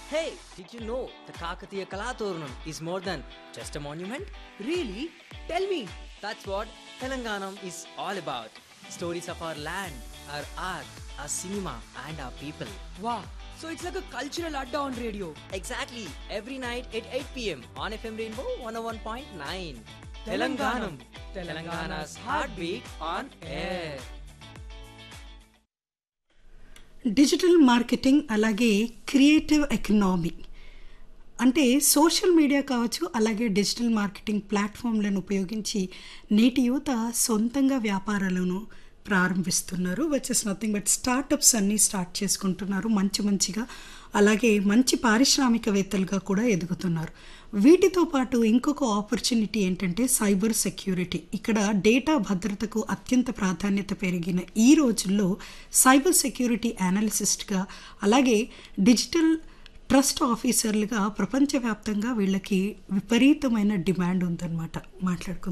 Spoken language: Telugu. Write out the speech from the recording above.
Hey, did you know the Kakatiya Kalaturnam is more than just a monument? Really? Tell me. That's what Telanganam is all about. Stories of our land, our art, our cinema, and our people. Wow. So it's like a cultural adda on radio. Exactly, every night at 8 pm on FM Rainbow 101.9. Telanganam. Telangana's heartbeat on air. Digital marketing అలాగే క్రియేటివ్ ఎకనామీ అంటే సోషల్ మీడియా కావచ్చు అలాగే డిజిటల్ మార్కెటింగ్ ప్లాట్ఫామ్లను ఉపయోగించి నేటి యువత సొంతంగా వ్యాపారాలను ప్రారంభిస్తున్నారు వచ్చేసి నథింగ్ బట్ స్టార్టప్స్ అన్నీ స్టార్ట్ చేసుకుంటున్నారు మంచి మంచిగా అలాగే మంచి పారిశ్రామికవేత్తలుగా కూడా ఎదుగుతున్నారు వీటితో పాటు ఇంకొక ఆపర్చునిటీ ఏంటంటే సైబర్ సెక్యూరిటీ ఇక్కడ డేటా భద్రతకు అత్యంత ప్రాధాన్యత పెరిగిన ఈ రోజుల్లో సైబర్ సెక్యూరిటీ అనలిసిస్ట్గా అలాగే డిజిటల్ ట్రస్ట్ ఆఫీసర్లుగా ప్రపంచవ్యాప్తంగా వీళ్ళకి విపరీతమైన డిమాండ్ ఉందన్నమాట మాట్లాడుకుందాం